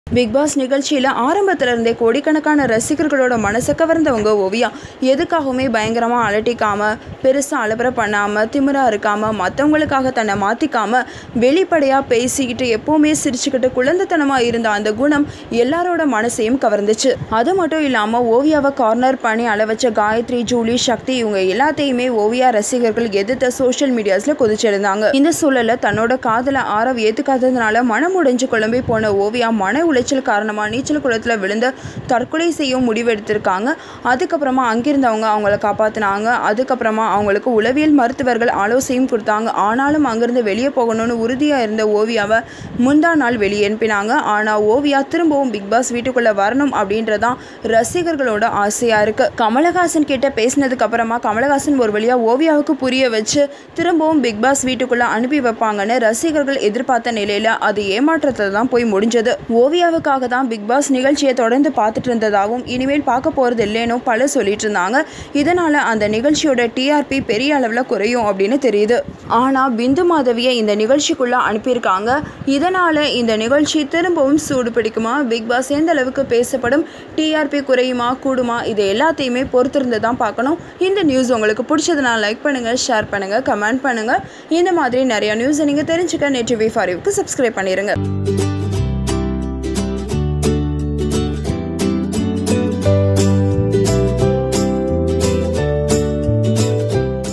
big pass நிகழ்ச்சியில் ஆரம்பத்துல இருந்தே கோடிக்கணக்கான ரசிகர்களோட மனசை கவர்ந்தவங்க ஓவியா எதுக்காகவுமே பயங்கரமாக அலட்டிக்காமல் பெருசாக அலப்பற பண்ணாமல் திமிரா இருக்காமல் மற்றவங்களுக்காக தன்னை மாற்றிக்காமல் வெளிப்படையாக பேசிக்கிட்டு எப்போவுமே சிரிச்சுக்கிட்டு குழந்தைத்தனமாக இருந்த அந்த குணம் எல்லாரோட மனசையும் கவர்ந்துச்சு அது மட்டும் இல்லாமல் ஓவியாவை கார்னர் பண்ணி அள வச்ச காயத்ரி ஜூலி சக்தி இவங்க எல்லாத்தையுமே ஓவியா ரசிகர்கள் எதிர்த்த சோஷியல் மீடியாஸில் கொதிச்சிருந்தாங்க இந்த சூழலில் தன்னோட காதலை ஆரவ் ஏற்றுக்காததுனால மனம் உடைஞ்சு குழம்பி போன ஓவியா மன உளைச்சல் காரணமாக நீச்சல் குளத்தில் விழுந்து தற்கொலை செய்யும் முடிவெடுத்திருக்காங்க அதுக்கப்புறமா அங்கிருந்தவங்க அவங்கள காப்பாற்றினாங்க அதுக்கப்புறமா அவங்களுக்கு உளவியல் மருத்துவர்கள் ஆலோசனையும் கொடுத்தாங்க ஆனாலும் அங்கிருந்து வெளியே போகணும்னு உறுதியாக இருந்த ஓவியாவை முந்தா நாள் வெளியே அனுப்பினாங்க ஆனால் ஓவியா திரும்பவும் பிக் பாஸ் வீட்டுக்குள்ளே வரணும் அப்படின்றதான் ரசிகர்களோட ஆசையாக இருக்கு கமலஹாசன் கிட்ட பேசினதுக்கு அப்புறமா கமலஹாசன் ஒரு வழியாக ஓவியாவுக்கு புரிய வச்சு திரும்பவும் பிக் பாஸ் வீட்டுக்குள்ளே அனுப்பி வைப்பாங்கன்னு ரசிகர்கள் எதிர்பார்த்த நிலையில் அது ஏமாற்றத்தில் தான் போய் முடிஞ்சது ஓவியாவுக்காக தான் பிக் பாஸ் நிகழ்ச்சியை தொடர்ந்து பார்த்துட்டு இருந்ததாகவும் இனிமேல் பார்க்க போகிறது இல்லைன்னு பலர் சொல்லிட்டு இருந்தாங்க இதனால் அந்த நிகழ்ச்சியோட டிஆர்பி பெரிய அளவில் குறையும் அப்படின்னு தெரியுது ஆனால் பிந்து மாதவியை இந்த நிகழ்ச்சிக்குள்ளே அனுப்பியிருக்காங்க இதனால் இந்த நிகழ்ச்சி திரும்பவும் சூடு பிடிக்குமா பிக் பாஸ் எந்த அளவுக்கு பேசப்படும் டிஆர்பி குறையுமா கூடுமா இது எல்லாத்தையுமே பொறுத்திருந்து தான் பார்க்கணும் இந்த நியூஸ் உங்களுக்கு பிடிச்சதுனா லைக் பண்ணுங்கள் ஷேர் பண்ணுங்கள் கமெண்ட் பண்ணுங்கள் இந்த மாதிரி நிறைய நியூஸை நீங்கள் தெரிஞ்சுக்க நெட்டிவி ஃபாரிவுக்கு சப்ஸ்கிரைப் பண்ணிடுங்க